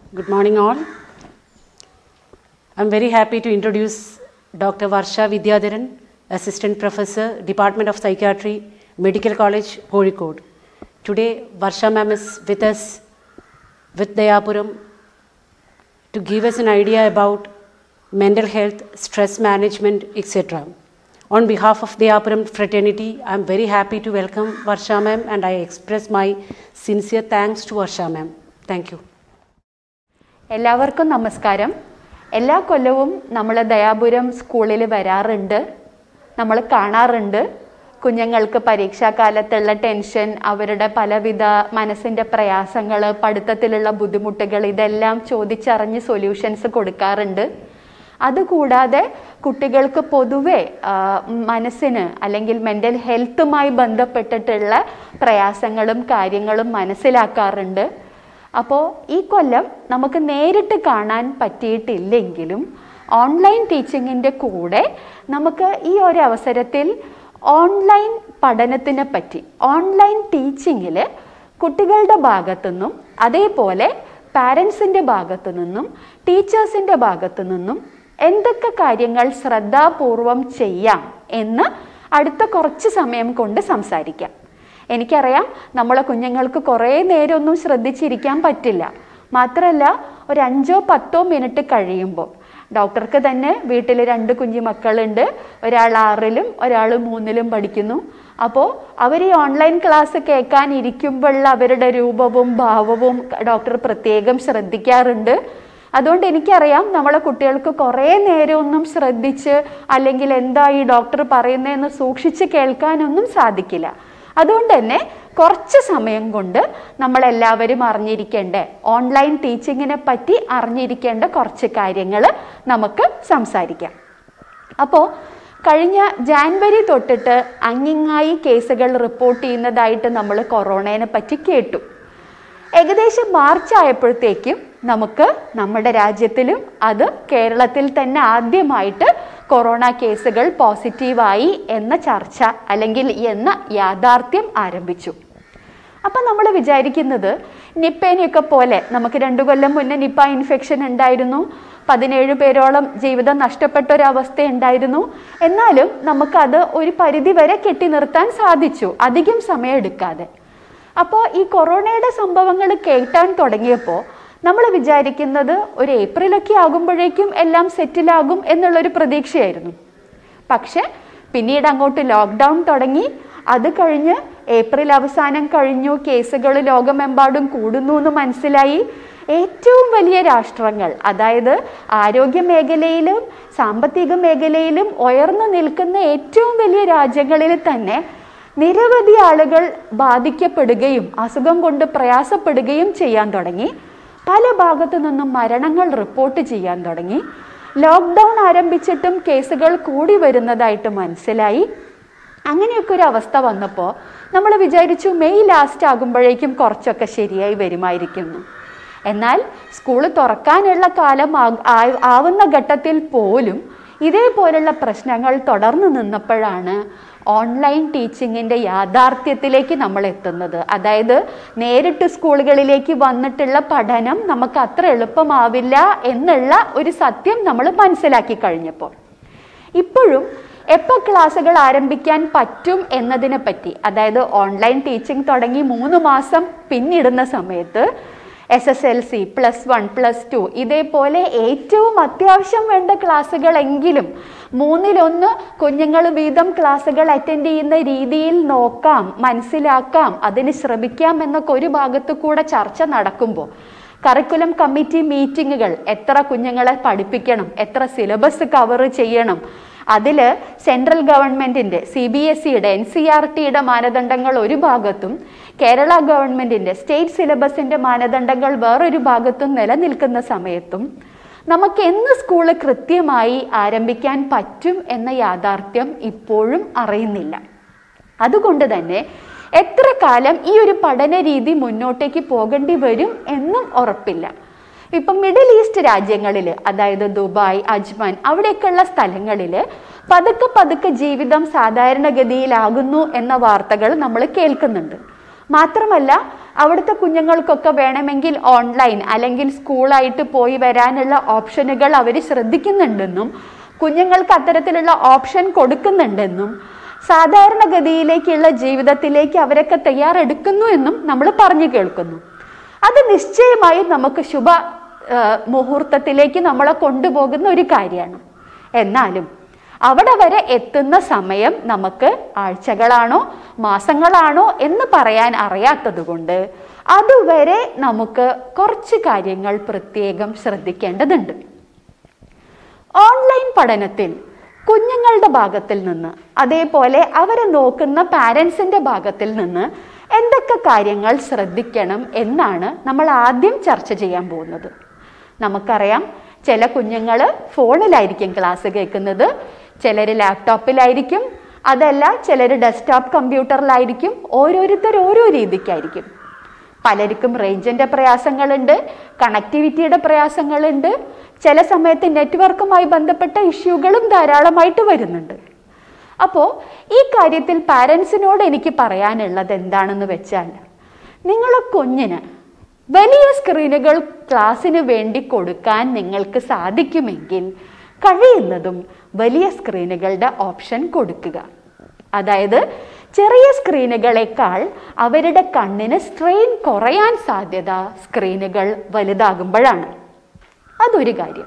Good morning, all. I'm very happy to introduce Dr. Varsha Vidyadharan, Assistant Professor, Department of Psychiatry, Medical College, Kozhikode. Today, Varsha ma'am is with us with Dayapuram to give us an idea about mental health, stress management, etc. On behalf of Dayapuram fraternity, I'm very happy to welcome Varsha ma'am and I express my sincere thanks to Varsha ma'am. Thank you. എല്ലാവർക്കും നമസ്കാരം എല്ലാ കൊല്ലവും നമ്മൾ ദയാപുരം സ്കൂളിൽ വരാറുണ്ട് നമ്മൾ കാണാറുണ്ട് കുഞ്ഞുങ്ങൾക്ക് പരീക്ഷാകാലത്തുള്ള ടെൻഷൻ അവരുടെ പലവിധ മനസ്സിൻ്റെ പ്രയാസങ്ങൾ പഠിത്തത്തിലുള്ള ബുദ്ധിമുട്ടുകൾ ഇതെല്ലാം ചോദിച്ചറിഞ്ഞ് സൊല്യൂഷൻസ് കൊടുക്കാറുണ്ട് അതുകൂടാതെ കുട്ടികൾക്ക് പൊതുവെ ആ, മനസ്സിന് അല്ലെങ്കിൽ മെൻ്റൽ ഹെൽത്തുമായി ബന്ധപ്പെട്ടിട്ടുള്ള പ്രയാസങ്ങളും കാര്യങ്ങളും മനസ്സിലാക്കാറുണ്ട് അപ്പോൾ ഈ കൊല്ലം നമുക്ക് നേരിട്ട് കാണാൻ പറ്റിയിട്ടില്ലെങ്കിലും ഓൺലൈൻ ടീച്ചിങ്ങിൻ്റെ കൂടെ നമുക്ക് ഈ ഒരു അവസരത്തിൽ ഓൺലൈൻ പഠനത്തിനെ പറ്റി ഓൺലൈൻ ടീച്ചിങ്ങിൽ കുട്ടികളുടെ ഭാഗത്തുനിന്നും അതേപോലെ പാരൻസിൻ്റെ ഭാഗത്തു നിന്നും ടീച്ചേഴ്സിൻ്റെ ഭാഗത്തു നിന്നും എന്തൊക്കെ കാര്യങ്ങൾ ശ്രദ്ധാപൂർവം ചെയ്യാം എന്ന് അടുത്ത കുറച്ച് സമയം കൊണ്ട് സംസാരിക്കാം എനിക്കറിയാം നമ്മളെ കുഞ്ഞുങ്ങൾക്ക് കുറേ നേരമൊന്നും ശ്രദ്ധിച്ചിരിക്കാൻ പറ്റില്ല മാത്രമല്ല ഒരു അഞ്ചോ പത്തോ മിനിറ്റ് കഴിയുമ്പോൾ ഡോക്ടർക്ക് തന്നെ വീട്ടിൽ രണ്ട് കുഞ്ഞു മക്കളുണ്ട് ഒരാൾ ആറിലും ഒരാൾ മൂന്നിലും പഠിക്കുന്നു അപ്പോൾ അവർ ഈ ഓൺലൈൻ ക്ലാസ് കേൾക്കാൻ ഇരിക്കുമ്പോഴുള്ള അവരുടെ രൂപവും ഭാവവും ഡോക്ടർ പ്രത്യേകം ശ്രദ്ധിക്കാറുണ്ട് അതുകൊണ്ട് എനിക്കറിയാം നമ്മളെ കുട്ടികൾക്ക് കുറേ നേരമൊന്നും ശ്രദ്ധിച്ച് അല്ലെങ്കിൽ എന്താ ഈ ഡോക്ടർ പറയുന്നതെന്ന് സൂക്ഷിച്ച് കേൾക്കാനൊന്നും സാധിക്കില്ല അതുകൊണ്ട് തന്നെ കുറച്ച് സമയം കൊണ്ട് നമ്മളെല്ലാവരും അറിഞ്ഞിരിക്കേണ്ട ഓൺലൈൻ ടീച്ചിങ്ങിനെ പറ്റി അറിഞ്ഞിരിക്കേണ്ട കുറച്ച് കാര്യങ്ങൾ നമുക്ക് സംസാരിക്കാം അപ്പോൾ കഴിഞ്ഞ ജാൻവരി തൊട്ടിട്ട് അങ്ങിങ്ങായി കേസുകൾ റിപ്പോർട്ട് ചെയ്യുന്നതായിട്ട് നമ്മൾ കൊറോണയെ പറ്റി കേട്ടു ഏകദേശം മാർച്ച് ആയപ്പോഴത്തേക്കും നമുക്ക് നമ്മുടെ രാജ്യത്തിലും അത് കേരളത്തിൽ തന്നെ ആദ്യമായിട്ട് കൊറോണ കേസുകൾ പോസിറ്റീവായി എന്ന ചർച്ച അല്ലെങ്കിൽ എന്ന യാഥാർത്ഥ്യം ആരംഭിച്ചു അപ്പം നമ്മൾ വിചാരിക്കുന്നത് നിപ്പേനെയൊക്കെ പോലെ നമുക്ക് രണ്ടു കൊല്ലം മുന്നേ നിപ്പ ഇൻഫെക്ഷൻ ഉണ്ടായിരുന്നു പതിനേഴ് പേരോളം ജീവിതം നഷ്ടപ്പെട്ട ഒരു അവസ്ഥ ഉണ്ടായിരുന്നു എന്നാലും നമുക്കത് ഒരു പരിധി വരെ കെട്ടി നിർത്താൻ സാധിച്ചു അധികം സമയം എടുക്കാതെ അപ്പോൾ ഈ കൊറോണയുടെ സംഭവങ്ങൾ കേട്ടാൻ തുടങ്ങിയപ്പോൾ നമ്മൾ വിചാരിക്കുന്നത് ഒരു ഏപ്രിലൊക്കെ ആകുമ്പോഴേക്കും എല്ലാം സെറ്റിലാകും എന്നുള്ളൊരു പ്രതീക്ഷയായിരുന്നു പക്ഷെ പിന്നീട് അങ്ങോട്ട് ലോക്ക്ഡൗൺ തുടങ്ങി അത് കഴിഞ്ഞ് ഏപ്രിൽ അവസാനം കഴിഞ്ഞു കേസുകൾ ലോകമെമ്പാടും കൂടുന്നു എന്ന് മനസ്സിലായി ഏറ്റവും വലിയ രാഷ്ട്രങ്ങൾ അതായത് ആരോഗ്യ മേഖലയിലും സാമ്പത്തിക മേഖലയിലും ഉയർന്നു നിൽക്കുന്ന ഏറ്റവും വലിയ രാജ്യങ്ങളിൽ തന്നെ നിരവധി ആളുകൾ ബാധിക്കപ്പെടുകയും അസുഖം കൊണ്ട് പ്രയാസപ്പെടുകയും ചെയ്യാൻ തുടങ്ങി പല ഭാഗത്തു നിന്നും മരണങ്ങൾ റിപ്പോർട്ട് ചെയ്യാൻ തുടങ്ങി ലോക്ക്ഡൗൺ ആരംഭിച്ചിട്ടും കേസുകൾ കൂടി വരുന്നതായിട്ട് മനസ്സിലായി അങ്ങനെയൊക്കെ ഒരു അവസ്ഥ വന്നപ്പോൾ നമ്മൾ വിചാരിച്ചു മെയ് ലാസ്റ്റ് ആകുമ്പോഴേക്കും കുറച്ചൊക്കെ ശരിയായി വരുമായിരിക്കുന്നു എന്നാൽ സ്കൂൾ തുറക്കാനുള്ള കാലം ആ- ആ- ആവുന്ന ഘട്ടത്തിൽ പോലും ഇതേപോലുള്ള പ്രശ്നങ്ങൾ തുടർന്നു നിന്നപ്പോഴാണ് ഓൺലൈൻ ടീച്ചിങ്ങിൻ്റെ യാഥാർത്ഥ്യത്തിലേക്ക് നമ്മൾ എത്തുന്നത് അതായത് നേരിട്ട് സ്കൂളുകളിലേക്ക് വന്നിട്ടുള്ള പഠനം നമുക്ക് അത്ര എളുപ്പമാവില്ല എന്നുള്ള ഒരു സത്യം നമ്മൾ മനസ്സിലാക്കി കഴിഞ്ഞപ്പോൾ ഇപ്പോഴും എപ്പോൾ ക്ലാസ്സുകൾ ആരംഭിക്കാൻ പറ്റും എന്നതിനെ പറ്റി അതായത് ഓൺലൈൻ ടീച്ചിങ് തുടങ്ങി മൂന്ന് മാസം പിന്നിടുന്ന സമയത്ത് S S L C plus one plus two ഇതേപോലെ ഏറ്റവും അത്യാവശ്യം വേണ്ട ക്ലാസ്സുകളെങ്കിലും മൂന്നിലൊന്ന് കുഞ്ഞുങ്ങൾ വീതം ക്ലാസ്സുകൾ അറ്റൻഡ് ചെയ്യുന്ന രീതിയിൽ നോക്കാം മനസ്സിലാക്കാം അതിന് ശ്രമിക്കാം എന്നൊക്കെ ഒരു ഭാഗത്തു കൂടെ ചർച്ച നടക്കുമ്പോൾ കറിക്കുലം കമ്മിറ്റി മീറ്റിങ്ങുകൾ എത്ര കുഞ്ഞുങ്ങളെ പഠിപ്പിക്കണം എത്ര സിലബസ് കവർ ചെയ്യണം അതിൽ സെൻട്രൽ ഗവൺമെൻറ്റിൻ്റെ സി ബി എസ് സിയുടെ എൻ സി ആർ ടിയുടെ മാനദണ്ഡങ്ങൾ ഒരു ഭാഗത്തും കേരള ഗവൺമെൻറ്റിൻ്റെ സ്റ്റേറ്റ് സിലബസിൻ്റെ മാനദണ്ഡങ്ങൾ വേറൊരു ഭാഗത്തും നിലനിൽക്കുന്ന സമയത്തും നമുക്ക് എന്ന് സ്കൂള് കൃത്യമായി ആരംഭിക്കാൻ പറ്റും എന്ന യാഥാർത്ഥ്യം ഇപ്പോഴും അറിയുന്നില്ല അതുകൊണ്ട് തന്നെ എത്ര കാലം ഈ ഒരു പഠന രീതി മുന്നോട്ടേക്ക് പോകേണ്ടി വരും എന്നും ഉറപ്പില്ല ഇപ്പം മിഡിൽ ഈസ്റ്റ് രാജ്യങ്ങളിൽ അതായത് ദുബായ് അജ്മാൻ അവിടെയൊക്കെയുള്ള സ്ഥലങ്ങളിൽ പതുക്കെ പതുക്കെ ജീവിതം സാധാരണഗതിയിലാകുന്നു എന്ന വാർത്തകൾ നമ്മൾ കേൾക്കുന്നുണ്ട് മാത്രമല്ല അവിടുത്തെ കുഞ്ഞുങ്ങൾക്കൊക്കെ വേണമെങ്കിൽ ഓൺലൈൻ അല്ലെങ്കിൽ സ്കൂളായിട്ട് പോയി വരാനുള്ള ഓപ്ഷനുകൾ അവർ ശ്രദ്ധിക്കുന്നുണ്ടെന്നും കുഞ്ഞുങ്ങൾക്ക് അത്തരത്തിലുള്ള ഓപ്ഷൻ കൊടുക്കുന്നുണ്ടെന്നും സാധാരണഗതിയിലേക്കുള്ള ജീവിതത്തിലേക്ക് അവരൊക്കെ തയ്യാറെടുക്കുന്നു എന്നും നമ്മൾ പറഞ്ഞു കേൾക്കുന്നു അത് നിശ്ചയമായും നമുക്ക് ശുഭ ആ, മുഹൂർത്തത്തിലേക്ക് നമ്മളെ കൊണ്ടുപോകുന്ന ഒരു കാര്യമാണ് എന്നാലും അവിടെ വരെ എത്തുന്ന സമയം നമുക്ക് ആഴ്ചകളാണോ മാസങ്ങളാണോ എന്ന് പറയാൻ അറിയാത്തത് കൊണ്ട് അതുവരെ നമുക്ക് കുറച്ച് കാര്യങ്ങൾ പ്രത്യേകം ശ്രദ്ധിക്കേണ്ടതുണ്ട് ഓൺലൈൻ പഠനത്തിൽ കുഞ്ഞുങ്ങളുടെ ഭാഗത്തിൽ നിന്ന് അതേപോലെ അവരെ നോക്കുന്ന പാരൻസിന്റെ ഭാഗത്തിൽ നിന്ന് എന്തൊക്കെ കാര്യങ്ങൾ ശ്രദ്ധിക്കണം എന്നാണ് നമ്മൾ ആദ്യം ചർച്ച ചെയ്യാൻ പോകുന്നത് നമുക്കറിയാം ചില കുഞ്ഞുങ്ങൾ ഫോണിലായിരിക്കും ക്ലാസ് കേൾക്കുന്നത് ചിലർ ലാപ്ടോപ്പിലായിരിക്കും അതല്ല ചിലർ ഡെസ്ക്ടോപ്പ് കമ്പ്യൂട്ടറിലായിരിക്കും ഓരോരുത്തർ ഓരോ രീതിക്കായിരിക്കും പലർക്കും റേഞ്ചിന്റെ പ്രയാസങ്ങളുണ്ട് കണക്ടിവിറ്റിയുടെ പ്രയാസങ്ങളുണ്ട് ചില സമയത്ത് നെറ്റ്വർക്കുമായി ബന്ധപ്പെട്ട ഇഷ്യൂകളും ധാരാളമായിട്ട് വരുന്നുണ്ട് അപ്പോൾ ഈ കാര്യത്തിൽ പാരൻസിനോട് എനിക്ക് പറയാനുള്ളത് എന്താണെന്ന് വെച്ചാൽ നിങ്ങളെ കുഞ്ഞിന് വലിയ സ്ക്രീനുകൾ ക്ലാസ്സിന് വേണ്ടി കൊടുക്കാൻ നിങ്ങൾക്ക് സാധിക്കുമെങ്കിൽ കഴിയുന്നതും വലിയ സ്ക്രീനുകളുടെ ഓപ്ഷൻ കൊടുക്കുക അതായത് ചെറിയ സ്ക്രീനുകളെക്കാൾ അവരുടെ കണ്ണിന് സ്ട്രെയിൻ കുറയാൻ സാധ്യത സ്ക്രീനുകൾ വലുതാകുമ്പോഴാണ് അതൊരു കാര്യം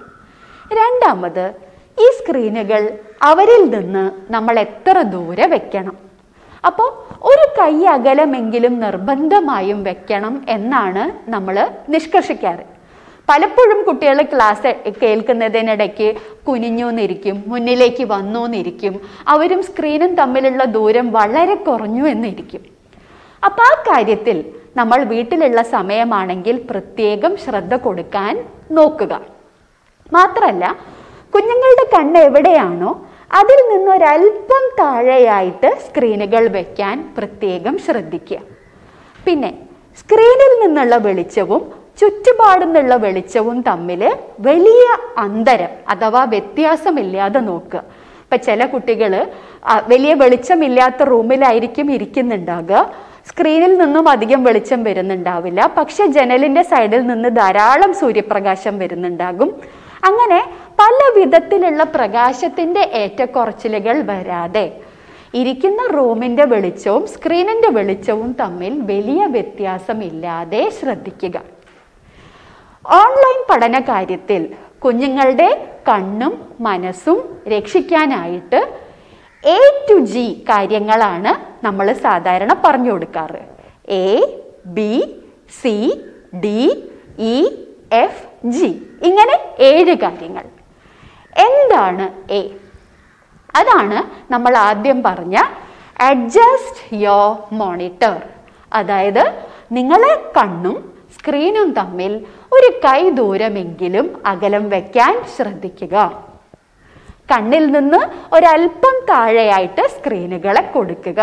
രണ്ടാമത് ഈ സ്ക്രീനുകൾ അവരിൽ നിന്ന് നമ്മൾ എത്ര ദൂരെ വെക്കണം അപ്പോൾ ഒരു കൈ അകലമെങ്കിലും നിർബന്ധമായും വെക്കണം എന്നാണ് നമ്മൾ നിഷ്കർഷിക്കാറ് പലപ്പോഴും കുട്ടികൾ ക്ലാസ് കേൾക്കുന്നതിനിടയ്ക്ക് കുനിഞ്ഞു എന്നിരിക്കും മുന്നിലേക്ക് വന്നു എന്നിരിക്കും അവരും സ്ക്രീനും തമ്മിലുള്ള ദൂരം വളരെ കുറഞ്ഞു എന്നിരിക്കും അപ്പം ആ കാര്യത്തിൽ നമ്മൾ വീട്ടിലുള്ള സമയമാണെങ്കിൽ പ്രത്യേകം ശ്രദ്ധ കൊടുക്കാൻ നോക്കുക മാത്രമല്ല കുഞ്ഞുങ്ങളുടെ കണ്ണ് എവിടെയാണോ അതിൽ നിന്നൊരല്പം താഴെയായിട്ട് സ്ക്രീനുകൾ വെക്കാൻ പ്രത്യേകം ശ്രദ്ധിക്കുക പിന്നെ സ്ക്രീനിൽ നിന്നുള്ള വെളിച്ചവും ചുറ്റുപാടുന്നുള്ള വെളിച്ചവും തമ്മിൽ വലിയ അന്തരം അഥവാ വ്യത്യാസമില്ലാതെ നോക്കുക ഇപ്പൊ ചില കുട്ടികൾ വലിയ വെളിച്ചമില്ലാത്ത റൂമിലായിരിക്കും ഇരിക്കുന്നുണ്ടാകുക സ്ക്രീനിൽ നിന്നും അധികം വെളിച്ചം വരുന്നുണ്ടാവില്ല പക്ഷെ ജനലിന്റെ സൈഡിൽ നിന്ന് ധാരാളം സൂര്യപ്രകാശം വരുന്നുണ്ടാകും അങ്ങനെ പല വിധത്തിലുള്ള പ്രകാശത്തിന്റെ ഏറ്റക്കുറച്ചിലുകൾ വരാതെ ഇരിക്കുന്ന റൂമിന്റെ വെളിച്ചവും സ്ക്രീനിന്റെ വെളിച്ചവും തമ്മിൽ വലിയ വ്യത്യാസമില്ലാതെ ശ്രദ്ധിക്കുക ഓൺലൈൻ പഠന കാര്യത്തിൽ കുഞ്ഞുങ്ങളുടെ കണ്ണും മനസ്സും രക്ഷിക്കാനായിട്ട് എ ടു ജി കാര്യങ്ങളാണ് നമ്മൾ സാധാരണ പറഞ്ഞു കൊടുക്കാറ് A B C D E F G ഇങ്ങനെ ഏഴ് കാര്യങ്ങൾ എന്താണ് എ അതാണ് നമ്മൾ ആദ്യം പറഞ്ഞ അഡ്ജസ്റ്റ് യോർ മോണിറ്റർ അതായത് നിങ്ങളെ കണ്ണും സ്ക്രീനും തമ്മിൽ ഒരു കൈ ദൂരമെങ്കിലും അകലം വയ്ക്കാൻ ശ്രദ്ധിക്കുക കണ്ണിൽ നിന്ന് ഒരല്പം താഴെയായിട്ട് സ്ക്രീനുകളെ കൊടുക്കുക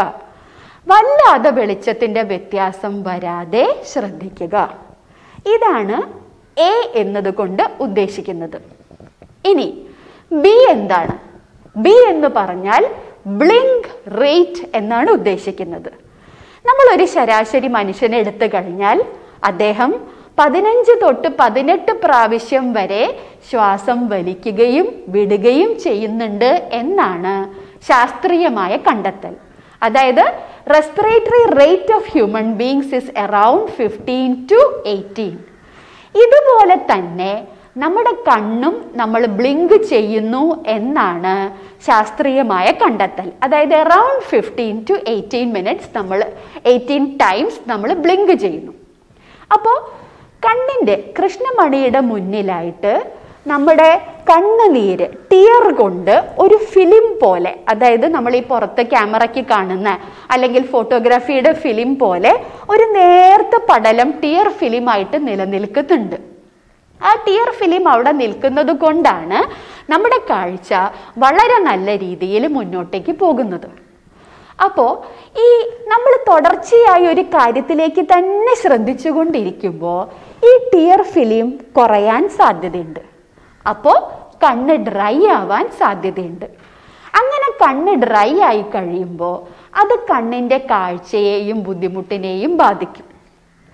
വല്ലാതെ വെളിച്ചത്തിന്റെ വ്യത്യാസം വരാതെ ശ്രദ്ധിക്കുക ഇതാണ് എ എന്നതുകൊണ്ട് ഉദ്ദേശിക്കുന്നത് ഇനി ബി എന്താണ് ബി എന്ന് പറഞ്ഞാൽ ബ്ലിങ്ക് റേറ്റ് എന്നാണ് ഉദ്ദേശിക്കുന്നത് നമ്മൾ ഒരു ശരാശരി മനുഷ്യനെ എടുത്തു കഴിഞ്ഞാൽ അദ്ദേഹം പതിനഞ്ച് തൊട്ട് പതിനെട്ട് പ്രാവശ്യം വരെ ശ്വാസം വലിക്കുകയും വിടുകയും ചെയ്യുന്നുണ്ട് എന്നാണ് ശാസ്ത്രീയമായ കണ്ടെത്തൽ അതായത് respiratory rate of human beings is around fifteen to eighteen ഇതുപോലെ തന്നെ നമ്മുടെ കണ്ണും നമ്മൾ ബ്ലിങ്ക് ചെയ്യുന്നു എന്നാണ് ശാസ്ത്രീയമായ കണ്ടെത്തൽ അതായത് around fifteen to eighteen minutes നമ്മൾ എയ്റ്റീൻ ടൈംസ് നമ്മൾ ബ്ലിങ്ക് ചെയ്യുന്നു അപ്പോൾ കണ്ണിൻ്റെ കൃഷ്ണമണിയുടെ മുന്നിലായിട്ട് നമ്മുടെ കണ്ണുനീര് ടിയർ കൊണ്ട് ഒരു ഫിലിം പോലെ അതായത് നമ്മൾ ഈ പുറത്ത് ക്യാമറയ്ക്ക് കാണുന്ന അല്ലെങ്കിൽ ഫോട്ടോഗ്രാഫിയുടെ ഫിലിം പോലെ ഒരു നേർത്ത പടലം ടിയർ ഫിലിമായിട്ട് നിലനിൽക്കുന്നുണ്ട് ആ ടിയർ ഫിലിം അവിടെ നിൽക്കുന്നത് കൊണ്ടാണ് നമ്മുടെ കാഴ്ച വളരെ നല്ല രീതിയിൽ മുന്നോട്ടേക്ക് പോകുന്നത് അപ്പോൾ ഈ നമ്മൾ തുടർച്ചയായി ഒരു കാര്യത്തിലേക്ക് തന്നെ ശ്രദ്ധിച്ചുകൊണ്ടിരിക്കുമ്പോൾ ഈ ടിയർ ഫിലിം കുറയാൻ സാധ്യതയുണ്ട് അപ്പോൾ കണ്ണ് ഡ്രൈ ആവാൻ സാധ്യതയുണ്ട് അങ്ങനെ കണ്ണ് ഡ്രൈ ആയി കഴിയുമ്പോൾ അത് കണ്ണിൻ്റെ കാഴ്ചയെയും ബുദ്ധിമുട്ടിനെയും ബാധിക്കും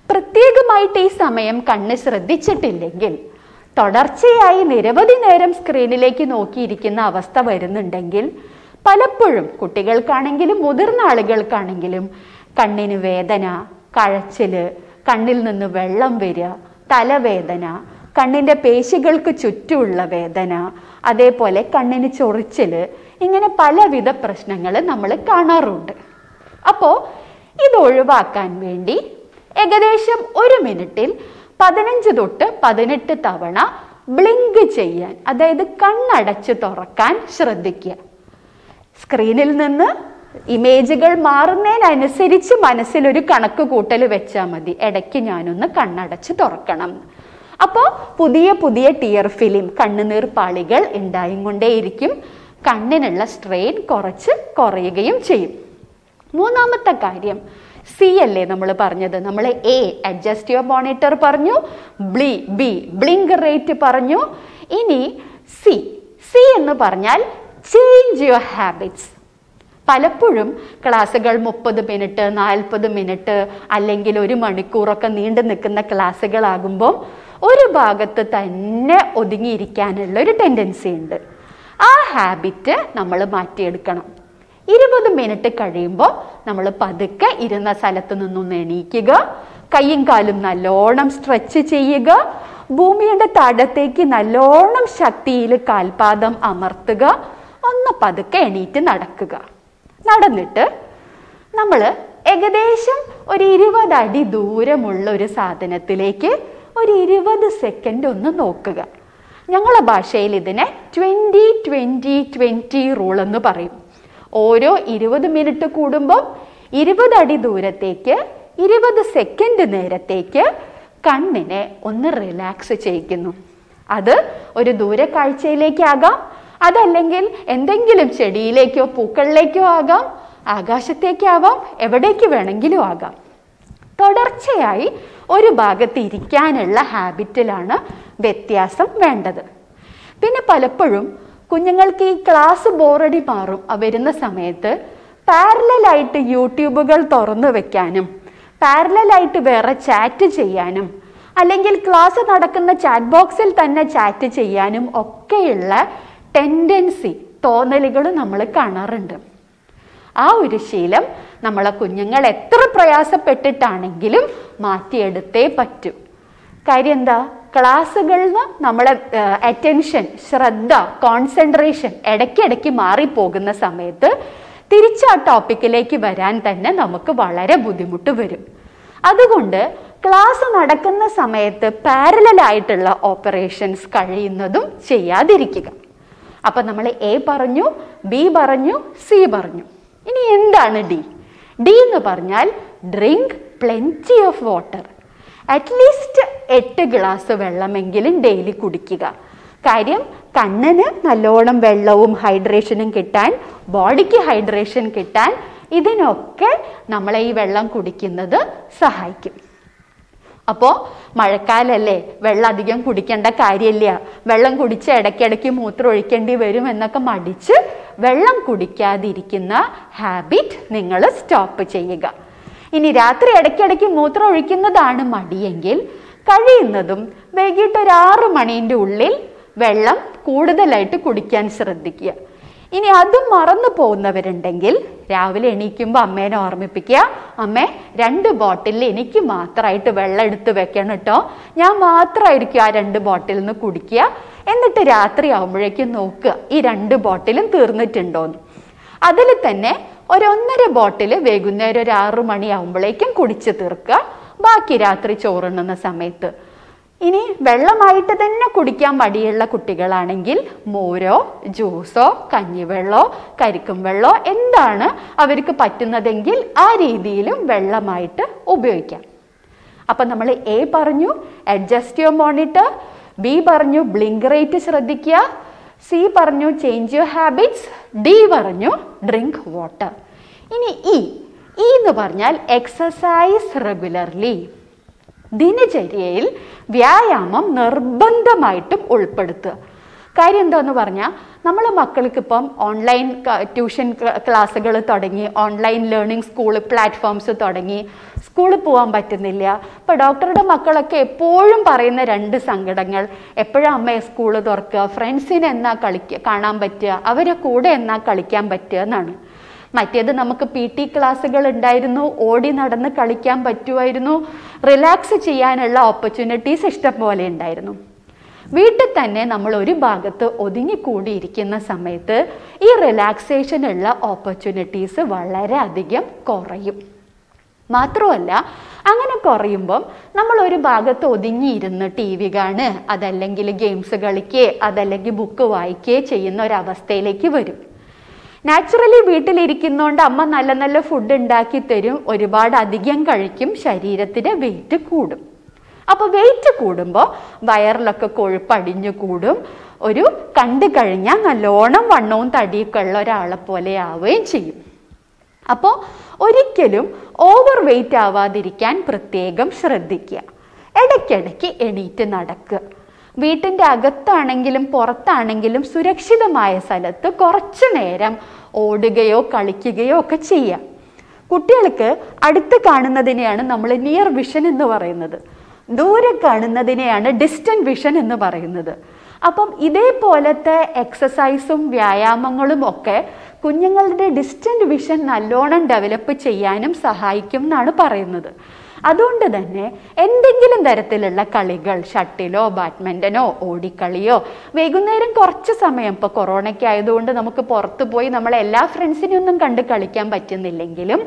പ്രത്യേകമായിട്ട് ഈ സമയം കണ്ണ് ശ്രദ്ധിച്ചിട്ടില്ലെങ്കിൽ തുടർച്ചയായി നിരവധി നേരം സ്ക്രീനിലേക്ക് നോക്കിയിരിക്കുന്ന അവസ്ഥ വരുന്നുണ്ടെങ്കിൽ പലപ്പോഴും കുട്ടികൾക്കാണെങ്കിലും മുതിർന്ന ആളുകൾക്കാണെങ്കിലും കണ്ണിന് വേദന കഴച്ചില് കണ്ണിൽ നിന്ന് വെള്ളം വരിക തലവേദന കണ്ണിന്റെ പേശികൾക്ക് ചുറ്റുമുള്ള വേദന അതേപോലെ കണ്ണിന് ചൊറിച്ചില് ഇങ്ങനെ പലവിധ പ്രശ്നങ്ങൾ നമ്മൾ കാണാറുണ്ട് അപ്പോൾ ഇത് ഒഴിവാക്കാൻ വേണ്ടി ഏകദേശം ഒരു മിനിറ്റിൽ പതിനഞ്ച് തൊട്ട് പതിനെട്ട് തവണ ബ്ലിങ്ക് ചെയ്യാൻ അതായത് കണ്ണടച്ച് തുറക്കാൻ ശ്രദ്ധിക്കുക സ്ക്രീനിൽ നിന്ന് ഇമേജുകൾ മാറുന്നതിനനുസരിച്ച് മനസ്സിലൊരു കണക്ക് കൂട്ടൽ വെച്ചാൽ മതി ഇടയ്ക്ക് ഞാനൊന്ന് കണ്ണടച്ച് തുറക്കണം അപ്പോൾ പുതിയ പുതിയ ടിയർ ഫിലിം കണ്ണുനീർ പാളികൾ ഉണ്ടായും കൊണ്ടേയിരിക്കും കണ്ണിനുള്ള സ്ട്രെയിൻ കുറച്ച് കുറയുകയും ചെയ്യും മൂന്നാമത്തെ കാര്യം സി അല്ലേ നമ്മൾ പറഞ്ഞത് നമ്മൾ എ അഡ്ജസ്റ്റ് യുവർ മോണിറ്റർ പറഞ്ഞു ബ്ലി ബി ബ്ലിങ്ക് റേറ്റ് പറഞ്ഞു ഇനി സി സി എന്ന് പറഞ്ഞാൽ ചേഞ്ച് യുവർ ഹാബിറ്റ്സ് പലപ്പോഴും ക്ലാസ്സുകൾ മുപ്പത് മിനിറ്റ് നാൽപ്പത് മിനിറ്റ് അല്ലെങ്കിൽ ഒരു മണിക്കൂറൊക്കെ നീണ്ടു നിൽക്കുന്ന ക്ലാസ്സുകളാകുമ്പോൾ ഒരു ഭാഗത്ത് തന്നെ ഒതുങ്ങിയിരിക്കാനുള്ള ഒരു ടെൻഡൻസി ഉണ്ട് ആ ഹാബിറ്റ് നമ്മൾ മാറ്റിയെടുക്കണം ഇരുപത് മിനിറ്റ് കഴിയുമ്പോൾ നമ്മൾ പതുക്കെ ഇരുന്ന സ്ഥലത്ത് നിന്നൊന്ന് എണീക്കുക കൈയും കാലും നല്ലോണം സ്ട്രെച്ച് ചെയ്യുക ഭൂമിയുടെ തടത്തേക്ക് നല്ലോണം ശക്തിയിൽ കാൽപാദം അമർത്തുക ഒന്ന് പതുക്കെ എണീറ്റ് നടക്കുക നടന്നിട്ട് നമ്മൾ ഏകദേശം ഒരു ഇരുപത് അടി ദൂരമുള്ള ഒരു സാധനത്തിലേക്ക് ഒരു ഇരുപത് സെക്കൻഡ് ഒന്ന് നോക്കുക ഞങ്ങളെ ഭാഷയിൽ ഇതിനെ ട്വൻറ്റി ട്വൻറ്റി ട്വൻറ്റി റൂൾ എന്ന് പറയും ഓരോ ഇരുപത് മിനിറ്റ് കൂടുമ്പോൾ ഇരുപത് അടി ദൂരത്തേക്ക് ഇരുപത് സെക്കൻഡ് നേരത്തേക്ക് കണ്ണിനെ ഒന്ന് റിലാക്സ് ചെയ്യിക്കുന്നു അത് ഒരു ദൂരക്കാഴ്ചയിലേക്കാകാം അതല്ലെങ്കിൽ എന്തെങ്കിലും ചെടിയിലേക്കോ പൂക്കളിലേക്കോ ആകാം ആകാശത്തേക്കാവാം എവിടേക്ക് വേണമെങ്കിലും ആകാം തുടർച്ചയായി ഒരു ഭാഗത്ത് ഇരിക്കാനുള്ള ഹാബിറ്റിലാണ് വ്യത്യാസം വേണ്ടത് പിന്നെ പലപ്പോഴും കുഞ്ഞുങ്ങൾക്ക് ഈ ക്ലാസ് ബോറടി മാറും ആ വരുന്ന സമയത്ത് പാരലായിട്ട് യൂട്യൂബുകൾ തുറന്നു വെക്കാനും പാരലായിട്ട് വേറെ ചാറ്റ് ചെയ്യാനും അല്ലെങ്കിൽ ക്ലാസ് നടക്കുന്ന ചാറ്റ് ബോക്സിൽ തന്നെ ചാറ്റ് ചെയ്യാനും ഒക്കെയുള്ള ടെൻഡൻസി തോന്നലുകൾ നമ്മൾ കാണാറുണ്ട് ആ ഒരു ശീലം നമ്മളെ കുഞ്ഞുങ്ങൾ എത്ര പ്രയാസപ്പെട്ടിട്ടാണെങ്കിലും മാറ്റിയെടുത്തേ പറ്റൂ കാര്യം എന്താ ക്ലാസ്സുകളിൽ നിന്ന് നമ്മളെ അറ്റൻഷൻ ശ്രദ്ധ കോൺസെൻട്രേഷൻ ഇടയ്ക്കിടയ്ക്ക് മാറിപ്പോകുന്ന സമയത്ത് തിരിച്ച് ആ ടോപ്പിക്കിലേക്ക് വരാൻ തന്നെ നമുക്ക് വളരെ ബുദ്ധിമുട്ട് വരും അതുകൊണ്ട് ക്ലാസ് നടക്കുന്ന സമയത്ത് പാരലൽ ആയിട്ടുള്ള ഓപ്പറേഷൻസ് കഴിയുന്നതും ചെയ്യാതിരിക്കുക അപ്പൊ നമ്മൾ എ പറഞ്ഞു ബി പറഞ്ഞു സി പറഞ്ഞു ഇനി എന്താണ് ഡി ഡി എന്ന് പറഞ്ഞാൽ drink plenty of water at least എട്ട് ഗ്ലാസ് വെള്ളമെങ്കിലും ഡെയിലി കുടിക്കുക കാര്യം കണ്ണിന് നല്ലോണം വെള്ളവും ഹൈഡ്രേഷനും കിട്ടാൻ ബോഡിക്ക് ഹൈഡ്രേഷൻ കിട്ടാൻ ഇതിനൊക്കെ നമ്മളെ ഈ വെള്ളം കുടിക്കുന്നത് സഹായിക്കും അപ്പോൾ മഴക്കാലല്ലേ വെള്ളം അധികം കുടിക്കേണ്ട കാര്യമില്ല വെള്ളം കുടിച്ച് ഇടയ്ക്കിടയ്ക്ക് മൂത്രം ഒഴിക്കേണ്ടി വരും എന്നൊക്കെ മടിച്ച് വെള്ളം കുടിക്കാതിരിക്കുന്ന ഹാബിറ്റ് നിങ്ങൾ സ്റ്റോപ്പ് ചെയ്യുക ഇനി രാത്രി ഇടയ്ക്കിടയ്ക്ക് മൂത്രം ഒഴിക്കുന്നതാണ് മടിയെങ്കിൽ കഴിയുന്നതും വൈകിട്ട് ഒരു ആറ് മണീൻ്റെ ഉള്ളിൽ വെള്ളം കൂടുതലായിട്ട് കുടിക്കാൻ ശ്രദ്ധിക്കുക ഇനി അതും മറന്നു പോകുന്നവരുണ്ടെങ്കിൽ രാവിലെ എണീക്കുമ്പോൾ അമ്മേനെ ഓർമ്മിപ്പിക്കുക അമ്മേ രണ്ട് ബോട്ടിലിൽ എനിക്ക് മാത്രമായിട്ട് വെള്ളം എടുത്ത് വെക്കണം കേട്ടോ ഞാൻ മാത്രമായിരിക്കും ആ രണ്ട് ബോട്ടിലിൽ നിന്ന് കുടിക്കുക എന്നിട്ട് രാത്രി ആകുമ്പോഴേക്കും നോക്കുക ഈ രണ്ട് ബോട്ടിലും തീർന്നിട്ടുണ്ടോന്ന് അതിൽ തന്നെ ഒരൊന്നര ബോട്ടിൽ വൈകുന്നേരം ഒരു ആറു മണിയാകുമ്പോഴേക്കും കുടിച്ച് തീർക്കുക ബാക്കി രാത്രി ചോറുണ്ണുന്ന സമയത്ത് ഇനി വെള്ളമായിട്ട് തന്നെ കുടിക്കാൻ മടിയുള്ള കുട്ടികളാണെങ്കിൽ മോരോ ജ്യൂസോ കഞ്ഞിവെള്ളോ കരിക്കും വെള്ളോ എന്താണ് അവർക്ക് പറ്റുന്നതെങ്കിൽ ആ രീതിയിലും വെള്ളമായിട്ട് ഉപയോഗിക്കാം അപ്പൊ നമ്മൾ എ പറഞ്ഞു അഡ്ജസ്റ്റ് യുവർ മോണിറ്റർ ബി പറഞ്ഞു ബ്ലിങ്ക് റേറ്റ് ശ്രദ്ധിക്കുക സി പറഞ്ഞു ചേഞ്ച് യുവർ ഹാബിറ്റ്സ് ഡി പറഞ്ഞു ഡ്രിങ്ക് വാട്ടർ ഇനി ഇ ഇ എന്ന് പറഞ്ഞാൽ എക്സസൈസ് റെഗുലർലി ദിനചര്യയിൽ വ്യായാമം നിർബന്ധമായിട്ടും ഉൾപ്പെടുത്തുക കാര്യം എന്താന്ന് പറഞ്ഞാൽ നമ്മളെ മക്കൾക്ക് ഇപ്പം ഓൺലൈൻ ട്യൂഷൻ ക്ലാസ്സുകൾ തുടങ്ങി ഓൺലൈൻ ലേണിംഗ് സ്കൂൾ പ്ലാറ്റ്ഫോംസ് തുടങ്ങി സ്കൂളിൽ പോകാൻ പറ്റുന്നില്ല ഇപ്പൊ ഡോക്ടറുടെ മക്കളൊക്കെ എപ്പോഴും പറയുന്ന രണ്ട് സങ്കടങ്ങൾ എപ്പോഴും അമ്മയെ സ്കൂള് തുറക്കുക ഫ്രണ്ട്സിനെ എന്നാ കളിക്കുക കാണാൻ പറ്റുക അവരെ കൂടെ എന്നാ കളിക്കാൻ പറ്റുക എന്നാണ് മറ്റേത് നമുക്ക് പി ടി ക്ലാസ്സുകൾ ഉണ്ടായിരുന്നു ഓടി നടന്ന് കളിക്കാൻ പറ്റുമായിരുന്നു റിലാക്സ് ചെയ്യാനുള്ള ഓപ്പർച്യൂണിറ്റീസ് ഇഷ്ടം പോലെ ഉണ്ടായിരുന്നു വീട്ടിൽ തന്നെ നമ്മൾ ഒരു ഭാഗത്ത് ഒതുങ്ങിക്കൂടിയിരിക്കുന്ന സമയത്ത് ഈ റിലാക്സേഷനുള്ള ഓപ്പർച്യൂണിറ്റീസ് വളരെയധികം കുറയും മാത്രമല്ല അങ്ങനെ കുറയുമ്പം നമ്മൾ ഒരു ഭാഗത്ത് ഒതുങ്ങിയിരുന്ന് ടി വി കാണ് അതല്ലെങ്കിൽ ഗെയിംസ് കളിക്കേ അതല്ലെങ്കിൽ ബുക്ക് വായിക്കേ ചെയ്യുന്ന ഒരവസ്ഥയിലേക്ക് വരും നാച്ചുറലി വീട്ടിലിരിക്കുന്നതുകൊണ്ട് അമ്മ നല്ല നല്ല ഫുഡ് ഉണ്ടാക്കി തരും ഒരുപാട് അധികം കഴിക്കും ശരീരത്തിന് വെയിറ്റ് കൂടും അപ്പൊ വെയിറ്റ് കൂടുമ്പോൾ വയറിലൊക്കെ കൊഴുപ്പ് അടിഞ്ഞു കൂടും ഒരു കണ്ടു കഴിഞ്ഞാൽ നല്ലോണം വണ്ണവും തടിയൊക്കെ ഉള്ള ഒരാളെ പോലെ ആവുകയും ചെയ്യും അപ്പോൾ ഒരിക്കലും ഓവർ വെയിറ്റ് ആവാതിരിക്കാൻ പ്രത്യേകം ശ്രദ്ധിക്കുക ഇടയ്ക്കിടയ്ക്ക് എണീറ്റ് നടക്കുക വീട്ടിൻ്റെ അകത്താണെങ്കിലും പുറത്താണെങ്കിലും സുരക്ഷിതമായ സ്ഥലത്ത് കുറച്ചു നേരം ഓടുകയോ കളിക്കുകയോ ഒക്കെ ചെയ്യാം കുട്ടികൾക്ക് അടുത്ത് കാണുന്നതിനെയാണ് നമ്മൾ നിയർ വിഷൻ എന്ന് പറയുന്നത് ദൂരെ കാണുന്നതിനെയാണ് ഡിസ്റ്റന്റ് വിഷൻ എന്ന് പറയുന്നത് അപ്പം ഇതേപോലത്തെ എക്സസൈസും വ്യായാമങ്ങളും ഒക്കെ കുഞ്ഞുങ്ങളുടെ ഡിസ്റ്റന്റ് വിഷൻ നല്ലോണം ഡെവലപ്പ് ചെയ്യാനും സഹായിക്കും എന്നാണ് പറയുന്നത് അതുകൊണ്ട് തന്നെ എന്തെങ്കിലും തരത്തിലുള്ള കളികൾ ഷട്ടിലോ ബാഡ്മിൻ്റനോ ഓടിക്കളിയോ വൈകുന്നേരം കുറച്ച് സമയം ഇപ്പോൾ കൊറോണയ്ക്ക് ആയതുകൊണ്ട് നമുക്ക് പുറത്തു പോയി നമ്മളെ എല്ലാ ഫ്രണ്ട്സിനെയും ഒന്നും കണ്ട് കളിക്കാൻ പറ്റുന്നില്ലെങ്കിലും